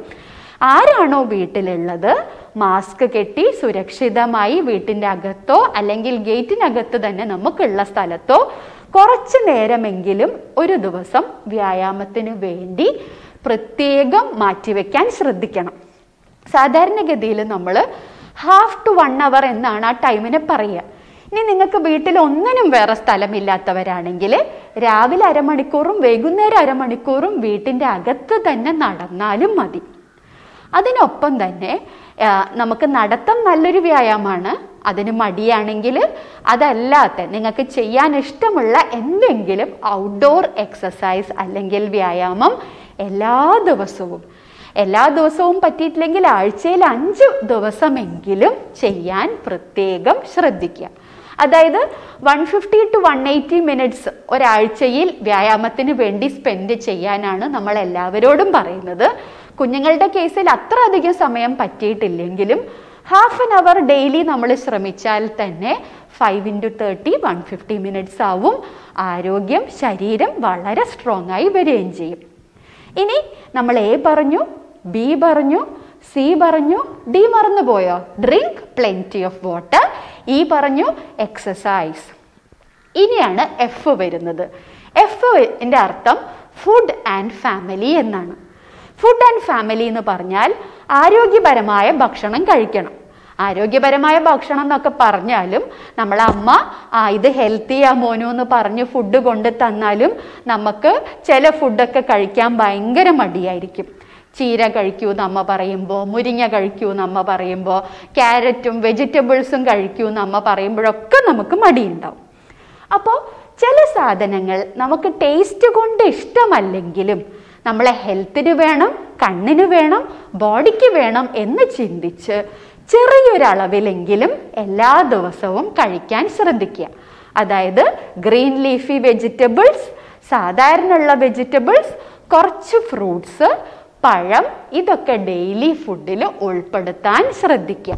ആരാണോ വീട്ടിലുള്ളത് മാസ്ക് കെട്ടി സുരക്ഷിതമായി വീട്ടിൻ്റെ അകത്തോ അല്ലെങ്കിൽ ഗേറ്റിനകത്ത് തന്നെ നമുക്കുള്ള സ്ഥലത്തോ കുറച്ചു നേരമെങ്കിലും ഒരു ദിവസം വ്യായാമത്തിന് വേണ്ടി പ്രത്യേകം മാറ്റിവെക്കാൻ ശ്രദ്ധിക്കണം സാധാരണഗതിയിൽ നമ്മൾ ഹാഫ് ടു വൺ അവർ എന്നാണ് ആ ടൈമിനെ പറയുക ഇനി നിങ്ങൾക്ക് വീട്ടിൽ ഒന്നിനും വേറെ സ്ഥലമില്ലാത്തവരാണെങ്കിൽ രാവിലെ അരമണിക്കൂറും വൈകുന്നേരം അരമണിക്കൂറും വീട്ടിൻ്റെ അകത്ത് തന്നെ നടന്നാലും മതി അതിനൊപ്പം തന്നെ ആ, നമുക്ക് നടത്തം നല്ലൊരു വ്യായാമമാണ് അതിന് മടിയാണെങ്കിൽ അതല്ലാത്ത നിങ്ങൾക്ക് ചെയ്യാൻ ഇഷ്ടമുള്ള എന്തെങ്കിലും ഔട്ട്ഡോർ എക്സസൈസ് അല്ലെങ്കിൽ വ്യായാമം എല്ലാ ദിവസവും എല്ലാ ദിവസവും പറ്റിയിട്ടില്ലെങ്കിൽ ആഴ്ചയിൽ അഞ്ച് ദിവസമെങ്കിലും ചെയ്യാൻ പ്രത്യേകം ശ്രദ്ധിക്കുക അതായത് one fifty two one eighty minutes ഒരാഴ്ചയിൽ വ്യായാമത്തിന് വേണ്ടി സ്പെൻഡ് ചെയ്യാനാണ് നമ്മൾ എല്ലാവരോടും പറയുന്നത് കുഞ്ഞുങ്ങളുടെ കേസിൽ അത്ര അധികം സമയം പറ്റിയിട്ടില്ലെങ്കിലും ഹാഫ് ആൻ അവർ ഡെയിലി നമ്മൾ ശ്രമിച്ചാൽ തന്നെ five into thirty one fifty minutes ആവും ആരോഗ്യം ശരീരം വളരെ സ്ട്രോങ് ആയി വരികയും ചെയ്യും ഇനി നമ്മൾ എ പറഞ്ഞു ബി പറഞ്ഞു സി പറഞ്ഞു ഡി മറന്നു പോയോ drink plenty of water E പറഞ്ഞു എക്സസൈസ് ഇനിയാണ് എഫ് വരുന്നത് എഫിൻ്റെ അർത്ഥം ഫുഡ് ആൻഡ് ഫാമിലി എന്നാണ് ഫുഡ് ആൻഡ് ഫാമിലി എന്ന് പറഞ്ഞാൽ ആരോഗ്യപരമായ ഭക്ഷണം കഴിക്കണം ആരോഗ്യപരമായ ഭക്ഷണം എന്നൊക്കെ പറഞ്ഞാലും നമ്മളെ അമ്മ ആ ഇത് ഹെൽത്തിയാ മോനു എന്ന് പറഞ്ഞ് ഫുഡ് കൊണ്ട് തന്നാലും നമുക്ക് ചില ഫുഡൊക്കെ കഴിക്കാൻ ഭയങ്കര മടിയായിരിക്കും ചീര കഴിക്കൂ എന്ന് അമ്മ പറയുമ്പോൾ മുരിങ്ങ കഴിക്കൂ എന്ന് അമ്മ പറയുമ്പോൾ ക്യാരറ്റും വെജിറ്റബിൾസും കഴിക്കൂ എന്ന് അമ്മ പറയുമ്പോഴൊക്കെ നമുക്ക് മടിയുണ്ടാവും അപ്പോൾ ചില സാധനങ്ങൾ നമുക്ക് ടേസ്റ്റ് കൊണ്ട് ഇഷ്ടമല്ലെങ്കിലും നമ്മളെ ഹെൽത്തിന് വേണം കണ്ണിന് വേണം ബോഡിക്ക് വേണം എന്ന് ചിന്തിച്ച് ചെറിയൊരളവിലെങ്കിലും എല്ലാ ദിവസവും കഴിക്കാൻ ശ്രദ്ധിക്കുക അതായത് ഗ്രീൻ ലീഫി വെജിറ്റബിൾസ് സാധാരണയുള്ള വെജിറ്റബിൾസ് കുറച്ച് ഫ്രൂട്ട്സ് പഴം ഇതൊക്കെ ഡെയിലി ഫുഡിൽ ഉൾപ്പെടുത്താൻ ശ്രദ്ധിക്കുക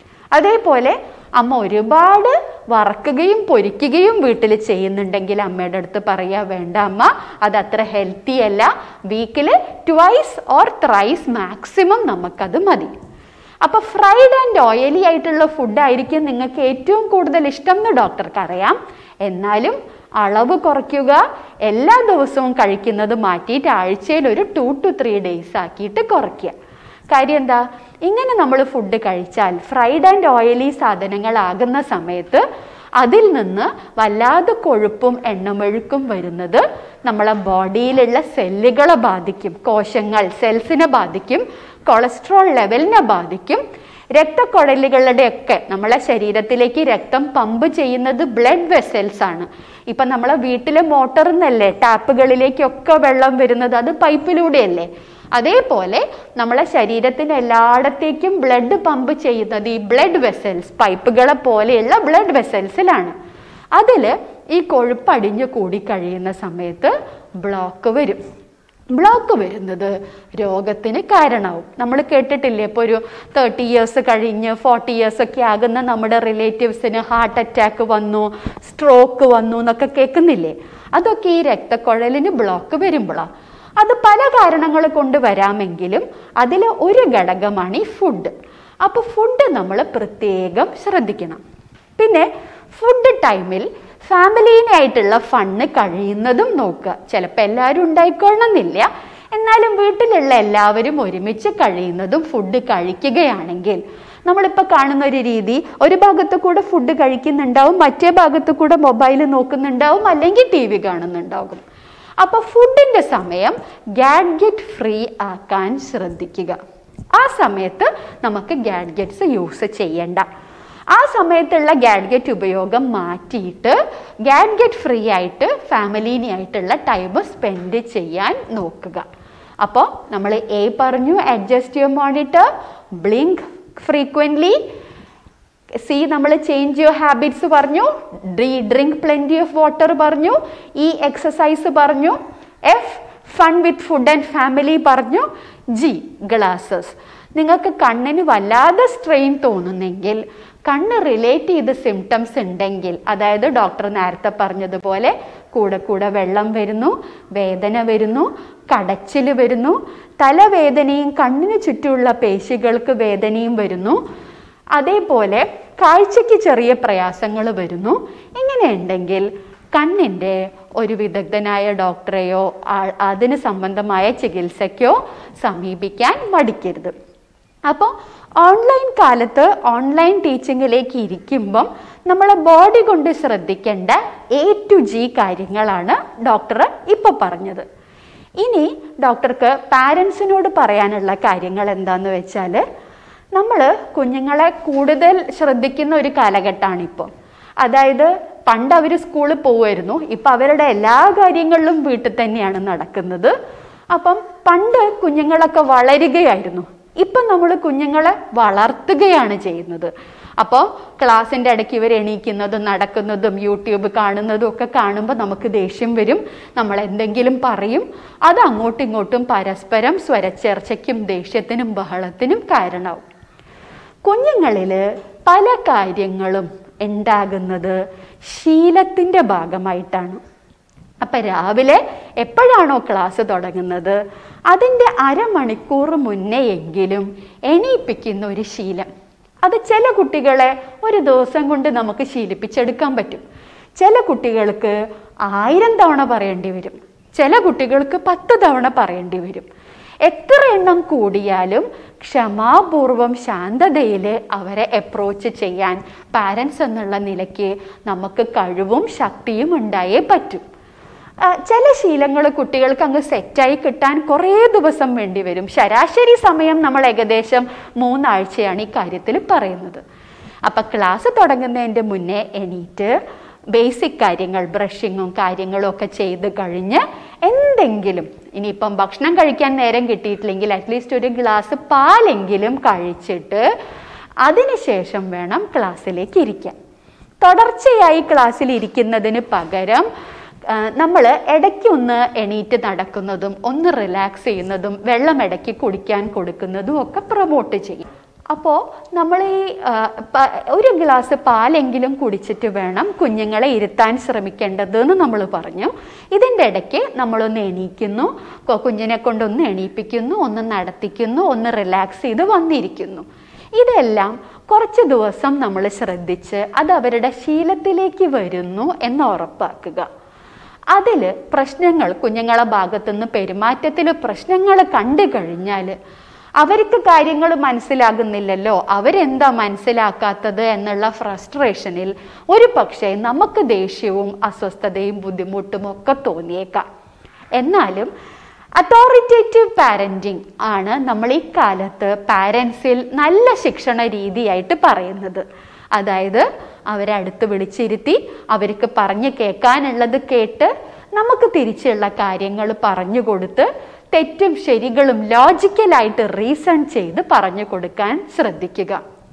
അതേപോലെ അമ്മ ഒരുപാട് വറക്കുകയും പൊരിക്കുകയും വീട്ടിൽ ചെയ്യുന്നുണ്ടെങ്കിൽ അമ്മയുടെ അടുത്ത് പറയാ വേണ്ട അമ്മ അത് അത്ര ഹെൽത്തി അല്ല വീക്കിൽ ട്വൈസ് ഓർ ത്രൈസ് മാക്സിമം നമുക്കത് മതി അപ്പൊ ഫ്രൈഡ് ആൻഡ് ഓയിലി ആയിട്ടുള്ള ഫുഡായിരിക്കും നിങ്ങൾക്ക് ഏറ്റവും കൂടുതൽ ഇഷ്ടം എന്ന് ഡോക്ടർക്ക് അറിയാം എന്നാലും അളവ് കുറയ്ക്കുക എല്ലാ ദിവസവും കഴിക്കുന്നത് മാറ്റിയിട്ട് ആഴ്ചയിൽ ഒരു ടു ടു ത്രീ ഡേയ്സ് ആക്കിയിട്ട് കുറയ്ക്കുക കാര്യം എന്താ ഇങ്ങനെ നമ്മൾ ഫുഡ് കഴിച്ചാൽ ഫ്രൈഡ് ആൻഡ് ഓയിലി സാധനങ്ങളാകുന്ന സമയത്ത് അതിൽ നിന്ന് വല്ലാതെ കൊഴുപ്പും എണ്ണമെഴുക്കും വരുന്നത് നമ്മളെ ബോഡിയിലുള്ള സെല്ലുകളെ ബാധിക്കും കോശങ്ങൾ സെൽസിനെ ബാധിക്കും കൊളസ്ട്രോൾ ലെവലിനെ ബാധിക്കും രക്തക്കുഴലുകളുടെ ഒക്കെ നമ്മളെ ശരീരത്തിലേക്ക് രക്തം പമ്പ് ചെയ്യുന്നത് ബ്ലഡ് വെസൽസ് ആണ് ഇപ്പൊ നമ്മളെ വീട്ടിലെ മോട്ടറിൽ നിന്നല്ലേ ടാപ്പുകളിലേക്കൊക്കെ വെള്ളം വരുന്നത് അത് പൈപ്പിലൂടെയല്ലേ അതേപോലെ നമ്മളെ ശരീരത്തിന് എല്ലായിടത്തേക്കും ബ്ലഡ് പമ്പ് ചെയ്യുന്നത് ഈ ബ്ലഡ് വെസൽസ് പൈപ്പുകളെ പോലെയുള്ള ബ്ലഡ് വെസൽസിലാണ് അതിൽ ഈ കൊഴുപ്പ് അടിഞ്ഞു കൂടി കഴിയുന്ന സമയത്ത് ബ്ലോക്ക് വരും ബ്ലോക്ക് വരുന്നത് രോഗത്തിന് കാരണമാവും നമ്മൾ കേട്ടിട്ടില്ലേ ഇപ്പോൾ ഒരു തേർട്ടി ഇയേഴ്സ് കഴിഞ്ഞ് ഫോർട്ടി ഇയേഴ്സ് ഒക്കെ ആകുന്ന നമ്മുടെ റിലേറ്റീവ്സിന് ഹാർട്ട് അറ്റാക്ക് വന്നു സ്ട്രോക്ക് വന്നു എന്നൊക്കെ കേൾക്കുന്നില്ലേ അതൊക്കെ ഈ രക്തക്കുഴലിന് ബ്ലോക്ക് വരുമ്പോഴാണ് അത് പല കാരണങ്ങൾ കൊണ്ട് വരാമെങ്കിലും അതിൽ ഒരു ഘടകമാണ് ഈ ഫുഡ് അപ്പോൾ ഫുഡ് നമ്മൾ പ്രത്യേകം ശ്രദ്ധിക്കണം പിന്നെ ഫുഡ് ടൈമിൽ ഫാമിലീനായിട്ടുള്ള ഫണ്ണ് കഴിയുന്നതും നോക്കുക ചിലപ്പോൾ എല്ലാവരും ഉണ്ടായിക്കൊള്ളണമെന്നില്ല എന്നാലും വീട്ടിലുള്ള എല്ലാവരും ഒരുമിച്ച് കഴിയുന്നതും ഫുഡ് കഴിക്കുകയാണെങ്കിൽ നമ്മളിപ്പോൾ കാണുന്ന ഒരു രീതി ഒരു ഭാഗത്ത് കൂടെ ഫുഡ് കഴിക്കുന്നുണ്ടാവും മറ്റേ ഭാഗത്ത് കൂടെ മൊബൈൽ നോക്കുന്നുണ്ടാവും അല്ലെങ്കിൽ ടി വി കാണുന്നുണ്ടാകും അപ്പോൾ ഫുഡിൻ്റെ സമയം ഗാഡ്ഗറ്റ് ഫ്രീ ആക്കാൻ ശ്രദ്ധിക്കുക ആ സമയത്ത് നമുക്ക് ഗാഡ്ഗറ്റ്സ് യൂസ് ചെയ്യണ്ട ആ സമയത്തുള്ള ഗാഡ്ഗറ്റ് ഉപയോഗം മാറ്റിയിട്ട് ഗാഡ്ഗറ്റ് ഫ്രീ ആയിട്ട് ഫാമിലീനെ ആയിട്ടുള്ള ടൈം സ്പെൻഡ് ചെയ്യാൻ നോക്കുക അപ്പോൾ നമ്മൾ എ പറഞ്ഞു adjust your monitor blink frequently C നമ്മൾ ചേഞ്ച് യുവർ ഹാബിറ്റ്സ് പറഞ്ഞു ഡ്രീ ഡ്രിങ്ക് പ്ലെൻറ്റി ഓഫ് വാട്ടർ പറഞ്ഞു ഈ എക്സസൈസ് പറഞ്ഞു F fun with food and family പറഞ്ഞു ജി ഗ്ലാസസ് നിങ്ങൾക്ക് കണ്ണിന് വല്ലാതെ സ്ട്രെയിൻ തോന്നുന്നെങ്കിൽ കണ്ണ് റിലേറ്റ് ചെയ്ത് സിംറ്റംസ് ഉണ്ടെങ്കിൽ അതായത് ഡോക്ടർ നേരത്തെ പറഞ്ഞതുപോലെ കൂടെ കൂടെ വെള്ളം വരുന്നു വേദന വരുന്നു കടച്ചിൽ വരുന്നു തലവേദനയും കണ്ണിന് ചുറ്റുമുള്ള പേശികൾക്ക് വേദനയും വരുന്നു അതേപോലെ കാഴ്ചയ്ക്ക് ചെറിയ പ്രയാസങ്ങൾ വരുന്നു ഇങ്ങനെയുണ്ടെങ്കിൽ കണ്ണിൻ്റെ ഒരു വിദഗ്ധനായ ഡോക്ടറെയോ ആ- അതിന് സംബന്ധമായ ചികിത്സയ്ക്കോ സമീപിക്കാൻ മടിക്കരുത് അപ്പോൾ ഓൺലൈൻ കാലത്ത് ഓൺലൈൻ ടീച്ചിങ്ങിലേക്ക് ഇരിക്കുമ്പം നമ്മളെ ബോഡി കൊണ്ട് ശ്രദ്ധിക്കേണ്ട എ ടു ജി കാര്യങ്ങളാണ് ഡോക്ടർ ഇപ്പോൾ പറഞ്ഞത് ഇനി ഡോക്ടർക്ക് പാരൻസിനോട് പറയാനുള്ള കാര്യങ്ങൾ എന്താന്ന് വെച്ചാൽ നമ്മൾ കുഞ്ഞുങ്ങളെ കൂടുതൽ ശ്രദ്ധിക്കുന്ന ഒരു കാലഘട്ടമാണ് ഇപ്പോൾ അതായത് പണ്ട് അവർ സ്കൂളിൽ പോവുമായിരുന്നു ഇപ്പം അവരുടെ എല്ലാ കാര്യങ്ങളിലും വീട്ടിൽ തന്നെയാണ് നടക്കുന്നത് അപ്പം പണ്ട് കുഞ്ഞുങ്ങളൊക്കെ വളരുകയായിരുന്നു ഇപ്പം നമ്മൾ കുഞ്ഞുങ്ങളെ വളർത്തുകയാണ് ചെയ്യുന്നത് അപ്പോൾ ക്ലാസ്സിൻ്റെ ഇടയ്ക്ക് ഇവർ എണീക്കുന്നതും നടക്കുന്നതും യൂട്യൂബ് കാണുന്നതും ഒക്കെ കാണുമ്പോൾ നമുക്ക് ദേഷ്യം വരും നമ്മൾ എന്തെങ്കിലും പറയും അത് അങ്ങോട്ടും ഇങ്ങോട്ടും പരസ്പരം സ്വരച്ചേർച്ചയ്ക്കും ദേഷ്യത്തിനും ബഹളത്തിനും കാരണമാവും കുഞ്ഞുങ്ങളിൽ പല കാര്യങ്ങളും ഉണ്ടാകുന്നത് ശീലത്തിൻ്റെ ഭാഗമായിട്ടാണ് അപ്പം രാവിലെ എപ്പോഴാണോ ക്ലാസ് തുടങ്ങുന്നത് അതിൻ്റെ അരമണിക്കൂർ മുന്നേ എങ്കിലും എണീപ്പിക്കുന്ന ഒരു ശീലം അത് ചില കുട്ടികളെ ഒരു ദിവസം കൊണ്ട് നമുക്ക് ശീലിപ്പിച്ചെടുക്കാൻ പറ്റും ചില കുട്ടികൾക്ക് ആയിരം തവണ പറയേണ്ടി വരും ചില കുട്ടികൾക്ക് പത്ത് തവണ പറയേണ്ടി വരും എത്ര എണ്ണം കൂടിയാലും ക്ഷമാപൂർവം ശാന്തതയിൽ അവരെ അപ്രോച്ച് ചെയ്യാൻ പാരൻസ് എന്നുള്ള നിലയ്ക്ക് നമുക്ക് കഴിവും ശക്തിയും ഉണ്ടായേ പറ്റും ആ, ചില ശീലങ്ങൾ കുട്ടികൾക്ക് അങ്ങ് സെറ്റായി കിട്ടാൻ കുറേ ദിവസം വേണ്ടി വരും ശരാശരി സമയം നമ്മൾ ഏകദേശം മൂന്നാഴ്ചയാണ് ഈ കാര്യത്തിൽ പറയുന്നത് അപ്പം ക്ലാസ് തുടങ്ങുന്നതിൻ്റെ മുന്നേ എണീറ്റ് ബേസിക് കാര്യങ്ങൾ ബ്രഷിങ്ങും കാര്യങ്ങളും ഒക്കെ ചെയ്ത് കഴിഞ്ഞ് എന്തെങ്കിലും ഇനിയിപ്പം ഭക്ഷണം കഴിക്കാൻ നേരം കിട്ടിയിട്ടില്ലെങ്കിൽ അറ്റ്ലീസ്റ്റ് ഒരു ഗ്ലാസ് പാലെങ്കിലും കഴിച്ചിട്ട് അതിനുശേഷം വേണം ക്ലാസ്സിലേക്ക് ഇരിക്കാൻ തുടർച്ചയായി ക്ലാസ്സിൽ ഇരിക്കുന്നതിന് പകരം നമ്മൾ ഇടയ്ക്ക് ഒന്ന് എണീറ്റ് നടക്കുന്നതും ഒന്ന് റിലാക്സ് ചെയ്യുന്നതും വെള്ളം ഇടയ്ക്ക് കുടിക്കാൻ കൊടുക്കുന്നതും ഒക്കെ പ്രൊമോട്ട് ചെയ്യും അപ്പോൾ നമ്മൾ ഈ ആ, പ- ഒരു ഗ്ലാസ് പാലെങ്കിലും കുടിച്ചിട്ട് വേണം കുഞ്ഞുങ്ങളെ ഇരുത്താൻ ശ്രമിക്കേണ്ടത് എന്ന് നമ്മൾ പറഞ്ഞു ഇതിൻ്റെ ഇടയ്ക്ക് നമ്മളൊന്ന് എണീക്കുന്നു കൊ- കുഞ്ഞിനെ കൊണ്ടൊന്ന് എണീപ്പിക്കുന്നു ഒന്ന് നടത്തിക്കുന്നു ഒന്ന് റിലാക്സ് ചെയ്ത് വന്നിരിക്കുന്നു ഇതെല്ലാം കുറച്ച് ദിവസം നമ്മൾ ശ്രദ്ധിച്ച് അത് അവരുടെ ശീലത്തിലേക്ക് വരുന്നു എന്ന് ഉറപ്പാക്കുക അതിൽ പ്രശ്നങ്ങൾ കുഞ്ഞുങ്ങളെ ഭാഗത്തുനിന്ന് പെരുമാറ്റത്തിൽ പ്രശ്നങ്ങൾ കണ്ടു കഴിഞ്ഞാൽ അവർക്ക് കാര്യങ്ങൾ മനസ്സിലാകുന്നില്ലല്ലോ അവരെന്താ മനസ്സിലാക്കാത്തത് എന്നുള്ള ഫ്രസ്ട്രേഷനിൽ ഒരു പക്ഷേ നമുക്ക് ദേഷ്യവും അസ്വസ്ഥതയും ബുദ്ധിമുട്ടും ഒക്കെ തോന്നിയേക്കാം എന്നാലും അതോറിറ്റേറ്റീവ് പാരന്റിങ് ആണ് നമ്മൾ ഈ കാലത്ത് പാരൻസിൽ നല്ല ശിക്ഷണ രീതിയായിട്ട് പറയുന്നത് അതായത് അവരെ അടുത്ത് വിളിച്ചിരുത്തി അവർക്ക് പറഞ്ഞു കേൾക്കാനുള്ളത് കേട്ട് നമുക്ക് തിരിച്ചുള്ള കാര്യങ്ങൾ പറഞ്ഞു കൊടുത്ത് തെറ്റും ശരികളും ലോജിക്കലായിട്ട് റീസൺ ചെയ്ത് പറഞ്ഞു കൊടുക്കാൻ ശ്രദ്ധിക്കുക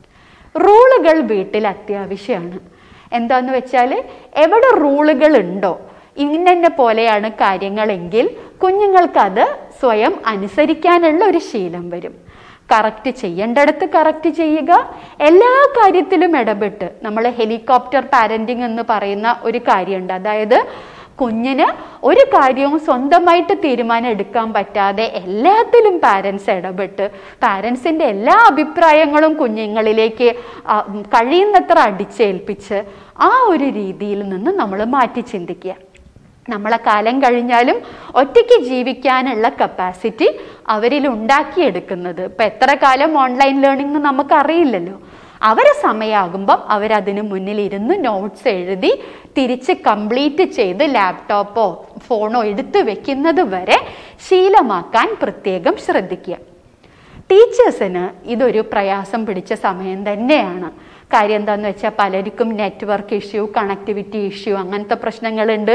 റൂളുകൾ വീട്ടിൽ അത്യാവശ്യമാണ് എന്താന്ന് വെച്ചാൽ എവിടെ റൂളുകൾ ഉണ്ടോ ഇന്നെ പോലെയാണ് കാര്യങ്ങളെങ്കിൽ കുഞ്ഞുങ്ങൾക്കത് സ്വയം അനുസരിക്കാനുള്ള ഒരു ശീലം വരും കറക്റ്റ് ചെയ്യേണ്ടടുത്ത് കറക്റ്റ് ചെയ്യുക എല്ലാ കാര്യത്തിലും ഇടപെട്ട് നമ്മൾ ഹെലികോപ്റ്റർ പാരന്റിങ് എന്ന് പറയുന്ന ഒരു കാര്യമുണ്ട് അതായത് കുഞ്ഞിന് ഒരു കാര്യവും സ്വന്തമായിട്ട് തീരുമാനം എടുക്കാൻ പറ്റാതെ എല്ലാത്തിലും പാരൻസ് ഇടപെട്ട് പാരൻസിൻ്റെ എല്ലാ അഭിപ്രായങ്ങളും കുഞ്ഞുങ്ങളിലേക്ക് ആ, ഉം, കഴിയുന്നത്ര അടിച്ചേൽപ്പിച്ച് ആ ഒരു രീതിയിൽ നിന്ന് നമ്മൾ മാറ്റി ചിന്തിക്കുക നമ്മളെ കാലം കഴിഞ്ഞാലും ഒറ്റയ്ക്ക് ജീവിക്കാനുള്ള കപ്പാസിറ്റി അവരിൽ ഉണ്ടാക്കിയെടുക്കുന്നത് ഇപ്പം എത്ര കാലം ഓൺലൈൻ ലേണിംഗ് നമുക്കറിയില്ലല്ലോ അവരെ സമയമാകുമ്പം അവരതിന് മുന്നിൽ ഇരുന്ന് നോട്ട്സ് എഴുതി തിരിച്ച് കംപ്ലീറ്റ് ചെയ്ത് ലാപ്ടോപ്പോ ഫോണോ എടുത്തു വെക്കുന്നത് വരെ ശീലമാക്കാൻ പ്രത്യേകം ശ്രദ്ധിക്കുക ടീച്ചേഴ്സിന് ഇതൊരു പ്രയാസം പിടിച്ച സമയം തന്നെയാണ് കാര്യം എന്താന്ന് വെച്ചാൽ പലർക്കും നെറ്റ്വർക്ക് ഇഷ്യൂ കണക്ടിവിറ്റി ഇഷ്യൂ അങ്ങനത്തെ പ്രശ്നങ്ങളുണ്ട്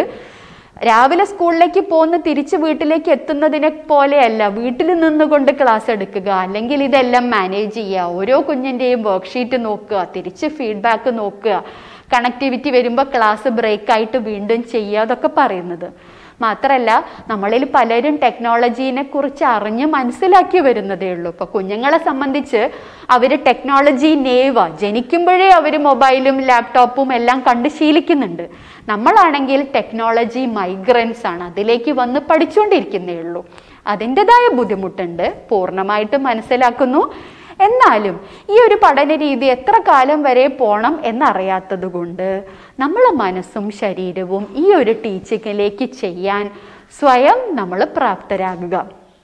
രാവിലെ സ്കൂളിലേക്ക് പോകുന്ന തിരിച്ച് വീട്ടിലേക്ക് എത്തുന്നതിനെ പോലെയല്ല വീട്ടിൽ നിന്നുകൊണ്ട് ക്ലാസ് എടുക്കുക അല്ലെങ്കിൽ ഇതെല്ലാം മാനേജ് ചെയ്യുക ഓരോ കുഞ്ഞിൻ്റെയും വർക്ക്ഷീറ്റ് നോക്കുക തിരിച്ച് ഫീഡ്ബാക്ക് നോക്കുക കണക്ടിവിറ്റി വരുമ്പോൾ ക്ലാസ് ബ്രേക്ക് ആയിട്ട് വീണ്ടും ചെയ്യുക അതൊക്കെ പറയുന്നത് മാത്രമല്ല നമ്മളിൽ പലരും ടെക്നോളജീനെ കുറിച്ച് അറിഞ്ഞ് മനസ്സിലാക്കി വരുന്നതേ ഉള്ളൂ ഇപ്പൊ കുഞ്ഞുങ്ങളെ സംബന്ധിച്ച് അവർ ടെക്നോളജി നേവ ജനിക്കുമ്പോഴേ അവർ മൊബൈലും ലാപ്ടോപ്പും എല്ലാം കണ്ട് ശീലിക്കുന്നുണ്ട് നമ്മളാണെങ്കിൽ ടെക്നോളജി മൈഗ്രൻസ് ആണ് അതിലേക്ക് വന്ന് പഠിച്ചുകൊണ്ടിരിക്കുന്നേ ഉള്ളൂ അതിൻ്റെതായ ബുദ്ധിമുട്ടുണ്ട് പൂർണ്ണമായിട്ട് മനസ്സിലാക്കുന്നു എന്നാലും ഈ ഒരു പഠന രീതി എത്ര കാലം വരെ പോണം എന്നറിയാത്തത് കൊണ്ട് നമ്മളെ മനസ്സും ശരീരവും ഈ ഒരു ടീച്ചിങ്ങിലേക്ക് ചെയ്യാൻ സ്വയം നമ്മൾ പ്രാപ്തരാകുക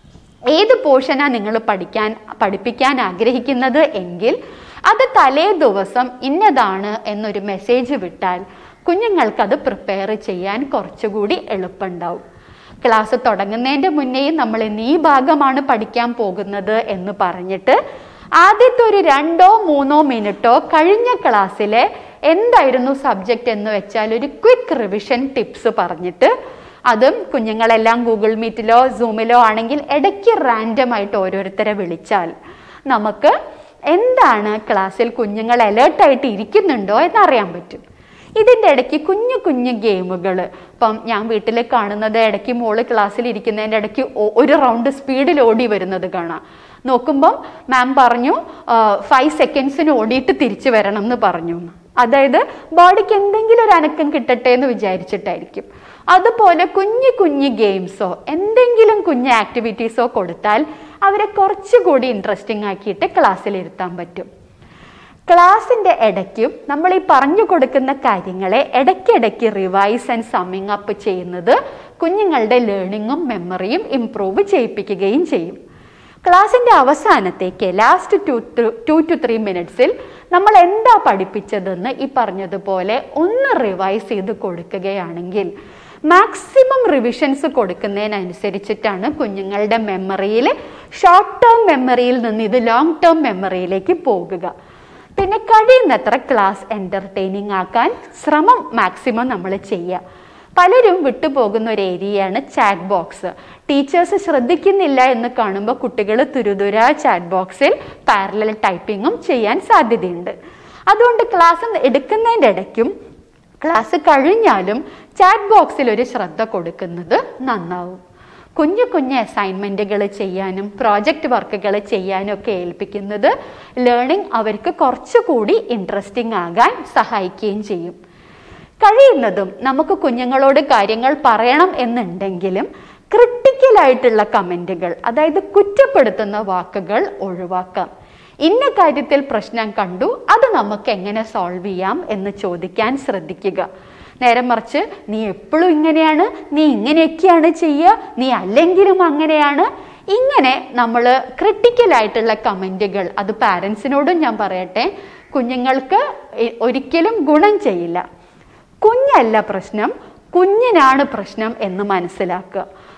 ഏത് പോർഷനാണ് നിങ്ങൾ പഠിക്കാൻ പഠിപ്പിക്കാൻ ആഗ്രഹിക്കുന്നത് എങ്കിൽ അത് തലേ ദിവസം ഇന്നതാണ് എന്നൊരു മെസ്സേജ് വിട്ടാൽ കുഞ്ഞുങ്ങൾക്കത് പ്രിപ്പയർ ചെയ്യാൻ കുറച്ചുകൂടി എളുപ്പമുണ്ടാവും ക്ലാസ് തുടങ്ങുന്നതിൻ്റെ മുന്നേയും നമ്മൾ ഇന്ന് ഈ ഭാഗമാണ് പഠിക്കാൻ പോകുന്നത് എന്ന് പറഞ്ഞിട്ട് ആദ്യത്തെ ഒരു രണ്ടോ മൂന്നോ മിനിറ്റോ കഴിഞ്ഞ ക്ലാസ്സിലെ എന്തായിരുന്നു സബ്ജക്റ്റ് എന്ന് വെച്ചാൽ ഒരു ക്വിക്ക് റിവിഷൻ ടിപ്സ് പറഞ്ഞിട്ട് അതും കുഞ്ഞുങ്ങളെല്ലാം ഗൂഗിൾ മീറ്റിലോ സൂമിലോ ആണെങ്കിൽ ഇടയ്ക്ക് റാൻഡം ആയിട്ട് ഓരോരുത്തരെ വിളിച്ചാൽ നമുക്ക് എന്താണ് ക്ലാസ്സിൽ കുഞ്ഞുങ്ങൾ അലേർട്ടായിട്ട് ഇരിക്കുന്നുണ്ടോ എന്നറിയാൻ പറ്റും ഇതിൻ്റെ ഇടയ്ക്ക് കുഞ്ഞു കുഞ്ഞു ഗെയിമുകൾ ഇപ്പം ഞാൻ വീട്ടിൽ കാണുന്നത് ഇടയ്ക്ക് മോള് ക്ലാസ്സിൽ ഇരിക്കുന്നതിൻ്റെ ഇടയ്ക്ക് ഒ- ഒരു റൗണ്ട് സ്പീഡിൽ ഓടി വരുന്നത് കാണാം നോക്കുമ്പം മാം പറഞ്ഞു ഫൈവ് സെക്കൻഡ്സിന് ഓടിയിട്ട് തിരിച്ചു വരണം എന്ന് പറഞ്ഞു എന്ന്. അതായത് ബോഡിക്ക് എന്തെങ്കിലും ഒരു അനക്കം കിട്ടട്ടെ എന്ന് വിചാരിച്ചിട്ടായിരിക്കും അതുപോലെ കുഞ്ഞു കുഞ്ഞു ഗെയിംസോ എന്തെങ്കിലും കുഞ്ഞു ആക്ടിവിറ്റീസോ കൊടുത്താൽ അവരെ കുറച്ചുകൂടി ഇൻട്രസ്റ്റിംഗ് ആക്കിയിട്ട് ക്ലാസ്സിൽ ഇരുത്താൻ പറ്റും ക്ലാസിന്റെ ഇടയ്ക്കും നമ്മൾ ഈ പറഞ്ഞു കൊടുക്കുന്ന കാര്യങ്ങളെ ഇടയ്ക്കിടയ്ക്ക് റിവൈസ് ആൻഡ് സമ്മിങ് അപ്പ് ചെയ്യുന്നത് കുഞ്ഞുങ്ങളുടെ ലേണിങ്ങും മെമ്മറിയും ഇംപ്രൂവ് ചെയ്യിപ്പിക്കുകയും ചെയ്യും ക്ലാസിന്റെ അവസാനത്തേക്ക് last two two two three മിനിറ്റ്സിൽ നമ്മൾ എന്താ പഠിപ്പിച്ചതെന്ന് ഈ പറഞ്ഞതുപോലെ ഒന്ന് റിവൈസ് ചെയ്ത് കൊടുക്കുകയാണെങ്കിൽ മാക്സിമം റിവിഷൻസ് കൊടുക്കുന്നതിനനുസരിച്ചിട്ടാണ് കുഞ്ഞുങ്ങളുടെ മെമ്മറിയിൽ ഷോർട്ട് ടേം മെമ്മറിയിൽ നിന്ന് ഇത് ലോങ് ടേം മെമ്മറിയിലേക്ക് പോകുക പിന്നെ കഴിയുന്നത്ര ക്ലാസ് എൻ്റർടൈനിങ് ആക്കാൻ ശ്രമം മാക്സിമം നമ്മൾ ചെയ്യുക പലരും വിട്ടുപോകുന്ന ഒരു ഏരിയയാണ് ചാറ്റ് ബോക്സ് ടീച്ചേഴ്സ് ശ്രദ്ധിക്കുന്നില്ല എന്ന് കാണുമ്പോൾ കുട്ടികൾ തുരുതുര ചാറ്റ് ബോക്സിൽ പാരലൽ ടൈപ്പിങ്ങും ചെയ്യാൻ സാധ്യതയുണ്ട് അതുകൊണ്ട് ക്ലാസ് എടുക്കുന്നതിൻ്റെ ഇടയ്ക്കും ക്ലാസ് കഴിഞ്ഞാലും ചാറ്റ് ബോക്സിൽ ഒരു ശ്രദ്ധ കൊടുക്കുന്നത് നന്നാവും കുഞ്ഞു കുഞ്ഞു അസൈൻമെൻറ്റുകൾ ചെയ്യാനും പ്രോജക്റ്റ് വർക്കുകൾ ചെയ്യാനും ഒക്കെ ഏൽപ്പിക്കുന്നത് ലേണിംഗ് അവർക്ക് കുറച്ചുകൂടി ഇൻട്രസ്റ്റിംഗ് ആകാൻ സഹായിക്കുകയും ചെയ്യും കഴിയുന്നതും നമുക്ക് കുഞ്ഞുങ്ങളോട് കാര്യങ്ങൾ പറയണം എന്നുണ്ടെങ്കിലും ക്രിട്ടിക്കലായിട്ടുള്ള കമൻറ്റുകൾ അതായത് കുറ്റപ്പെടുത്തുന്ന വാക്കുകൾ ഒഴിവാക്കാം ഇന്ന കാര്യത്തിൽ പ്രശ്നം കണ്ടു അത് നമുക്ക് എങ്ങനെ സോൾവ് ചെയ്യാം എന്ന് ചോദിക്കാൻ ശ്രദ്ധിക്കുക നേരെ മറിച്ച് നീ എപ്പോഴും ഇങ്ങനെയാണ് നീ ഇങ്ങനെയൊക്കെയാണ് ചെയ്യുക നീ അല്ലെങ്കിലും അങ്ങനെയാണ് ഇങ്ങനെ നമ്മൾ ക്രിട്ടിക്കലായിട്ടുള്ള കമൻറ്റുകൾ അത് പാരൻസിനോടും ഞാൻ പറയട്ടെ കുഞ്ഞുങ്ങൾക്ക് എ- ഒരിക്കലും ഗുണം ചെയ്യില്ല കുഞ്ഞല്ല പ്രശ്നം കുഞ്ഞിനാണ് പ്രശ്നം എന്ന് മനസ്സിലാക്കുക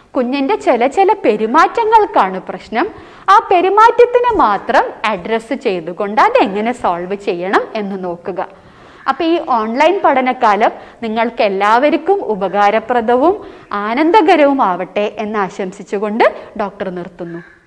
കുഞ്ഞിൻ്റെ ചില ചില പെരുമാറ്റങ്ങൾക്കാണ് പ്രശ്നം ആ പെരുമാറ്റത്തിന് മാത്രം അഡ്രസ്സ് ചെയ്തുകൊണ്ട് അതെങ്ങനെ സോൾവ് ചെയ്യണം എന്ന് നോക്കുക അപ്പോൾ ഈ ഓൺലൈൻ പഠനകാലം നിങ്ങൾക്ക് എല്ലാവർക്കും ഉപകാരപ്രദവും ആനന്ദകരവും ആവട്ടെ എന്ന് ആശംസിച്ചുകൊണ്ട് ഡോക്ടർ നിർത്തുന്നു